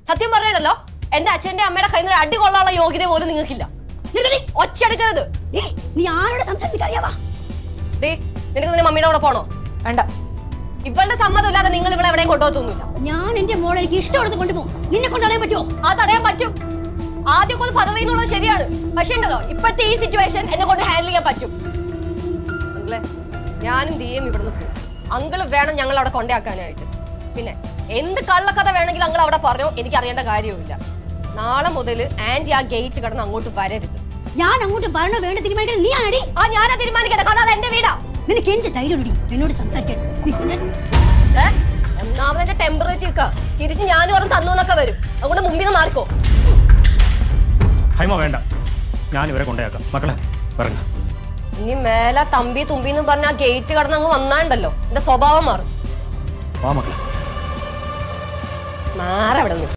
സത്യം പറയണല്ലോ എന്റെ അച്ഛന്റെ അമ്മയുടെ കയ്യിൽ നിന്ന് ഒരു അടി കൊള്ളാനുള്ള യോഗ്യത പോലും നിങ്ങൾക്കില്ല നിർത്തടി. ഒച്ചെടുക്കരുത് ഏയ്, നീ ആരോട് സംസാരിക്കാൻ അറിയാവാ ദേ നിനക്ക് നിന്റെ മമ്മിയുടെ കൂടെ പോണോ വേണ്ട ഇവളുടെ സമ്മതം ഇല്ലാതെ നിങ്ങൾ ഇവിടെ എവിടെയും കൊണ്ടുപോകത്തൊന്നുമില്ല ഞാൻ എന്റെ മോളെ എനിക്ക് ഇഷ്ടമുള്ളത് കൊണ്ടുപോകും നിന്നെ കൊണ്ടുപോകാൻ പറ്റുമോ അത് തടയാൻ പറ്റും ആദ്യമൊക്കെ ഒന്ന് പദവി എന്നുള്ളത് ശരിയാണ് പക്ഷേ ഉണ്ടല്ലോ ഇപ്പോഴത്തെ ഈ സിറ്റുവേഷൻ എന്നെ കൊണ്ട് ഹാൻഡിൽ ചെയ്യാൻ പറ്റും അങ്കിളെ ഞാനും ദിയും ഇവിടുന്ന് പോകും അങ്കിള് വേണം ഞങ്ങൾ അവിടെ കൊണ്ടാക്കാനായിട്ട് പിന്നെ എന്ത് കള്ളക്കഥ വേണമെങ്കിലും അങ്കിൾ അവിടെ പറഞ്ഞോ എനിക്ക് അറിയേണ്ട കാര്യവുമില്ല നാളെ മുതൽ ആന്റി ആ ഗേറ്റ് കടന്ന് അങ്ങോട്ട് വരരുത് ഞാൻ അങ്ങോട്ട് വരണോ വേണ്ട തീരുമാനിക്കണം നീ ആണടി ആ ഞാനാ തീരുമാനിക്കട്ടെ കാരണം അത് എന്റെ വീടാ നിനക്ക് എന്ത് ധൈര്യമുടി എന്നോട് സംസാരിക്കാൻ നീ ഞാൻ- ഏ ഒന്നാമത് എന്റെ ടെമ്പറേച്ചർ ഒക്കെ തിരിച്ച് ഞാനും ഓർമ്മ തന്നു എന്നൊക്കെ വരും അതുകൊണ്ട് മുമ്പിൽ നിന്ന് മാറിക്കോ ഹൈമ വേണ്ട ഞാൻ ഇവരെ കൊണ്ടേക്കാം മക്കളെ ഇറങ്ങ ഇനി മേലെ തമ്പി തുമ്പി എന്ന് പറഞ്ഞ ആ ഗേറ്റ് കടന്ന് അങ്ങ് വന്നാണ്ടല്ലോ എന്റെ സ്വഭാവം മാറും വാ മക്കളെ മാറവിടെ നിന്ന്